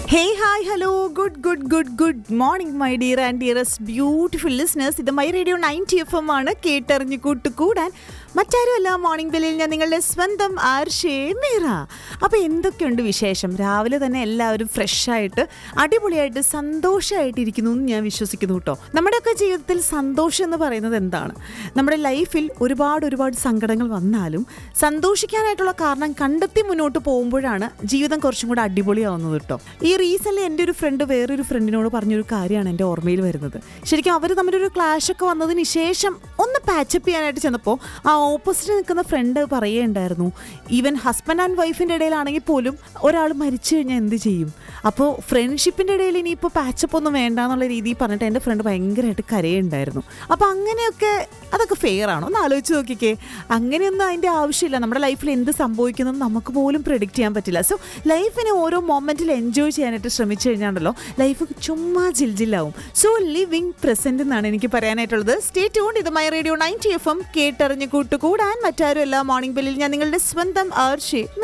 hey hi hello good good good good morning my dear and dearest beautiful listeners ഇത് my radio ninety F M ആണ് കേട്ടറിഞ്ഞു കൂട്ടുകൂടാൻ മറ്റാരുമല്ല morning ബെല്ലിൽ ഞാൻ നിങ്ങളുടെ സ്വന്തം ആർഷേ മീറ അപ്പോൾ എന്തൊക്കെയുണ്ട് വിശേഷം രാവിലെ തന്നെ എല്ലാവരും ഫ്രഷായിട്ട് അടിപൊളിയായിട്ട് സന്തോഷമായിട്ട് ഇരിക്കുന്നു എന്ന് ഞാൻ വിശ്വസിക്കുന്നു കേട്ടോ നമ്മുടെയൊക്കെ ജീവിതത്തിൽ സന്തോഷം എന്ന് പറയുന്നത് എന്താണ് നമ്മുടെ ലൈഫിൽ ഒരുപാട് ഒരുപാട് സങ്കടങ്ങൾ വന്നാലും സന്തോഷിക്കാനായിട്ടുള്ള കാരണം കണ്ടെത്തി മുന്നോട്ട് പോകുമ്പോഴാണ് ജീവിതം കുറച്ചും കൂടെ അടിപൊളിയാവുന്നത് കേട്ടോ ഈ റീസെന്റ് എൻ്റെ ഒരു ഫ്രണ്ട് വേറൊരു ഫ്രണ്ടിനോട് പറഞ്ഞൊരു കാര്യമാണ് എൻ്റെ ഓർമ്മയിൽ വരുന്നത് ശരിക്കും അവർ തമ്മിലൊരു ക്ലാഷ് ഒക്കെ വന്നതിന് ശേഷം ഒന്ന് പാച്ചപ്പ് ചെയ്യാനായിട്ട് ചെന്നപ്പോൾ ആ ഓപ്പോസിറ്റ് നിൽക്കുന്ന ഫ്രണ്ട് പറയുകയുണ്ടായിരുന്നു ഈവൻ ഹസ്ബൻഡ് ആൻഡ് വൈഫിൻ്റെ ഇടയിലാണെങ്കിൽ പോലും ഒരാൾ മരിച്ചു കഴിഞ്ഞാൽ എന്ത് ചെയ്യും അപ്പോൾ ഫ്രണ്ട്ഷിപ്പിൻ്റെ ഇടയിൽ ഇനിയിപ്പോൾ പാച്ചപ്പ് ഒന്നും വേണ്ട എന്നുള്ള രീതിയിൽ പറഞ്ഞിട്ട് എൻ്റെ ഫ്രണ്ട് ഭയങ്കരമായിട്ട് കരയുണ്ടായിരുന്നു അപ്പോൾ അങ്ങനെയൊക്കെ അതൊക്കെ ഫെയർ ആണോ ഒന്ന് ആലോചിച്ച് നോക്കിക്കേ അങ്ങനെയൊന്നും അതിൻ്റെ ആവശ്യമില്ല നമ്മുടെ ലൈഫിൽ എന്ത് സംഭവിക്കുന്നത് നമുക്ക് പോലും പ്രിഡിക്റ്റ് ചെയ്യാൻ പറ്റില്ല സോ ലൈഫിനെ ഓരോ മൊമെൻറ്റിൽ എൻജോയ് ചെയ്യാനായിട്ട് ശ്രമിച്ചു കഴിഞ്ഞാണ്ടല്ലോ ലൈഫ് ചുമ്മാ ജിൽജില്ലാവും സോ ലിവിങ് പ്രസന്റ് എന്നാണ് എനിക്ക് പറയാനായിട്ടുള്ളത് സ്റ്റേ ട്യൂൺ ഇത് my radio ninety F M കേട്ടറിഞ്ഞ് കൂട്ടുകൂടാൻ മറ്റാരും എല്ലാ മോർണിംഗ് ബെല്ലിൽ ഞാൻ നിങ്ങളുടെ സ്വന്തം ആർഷി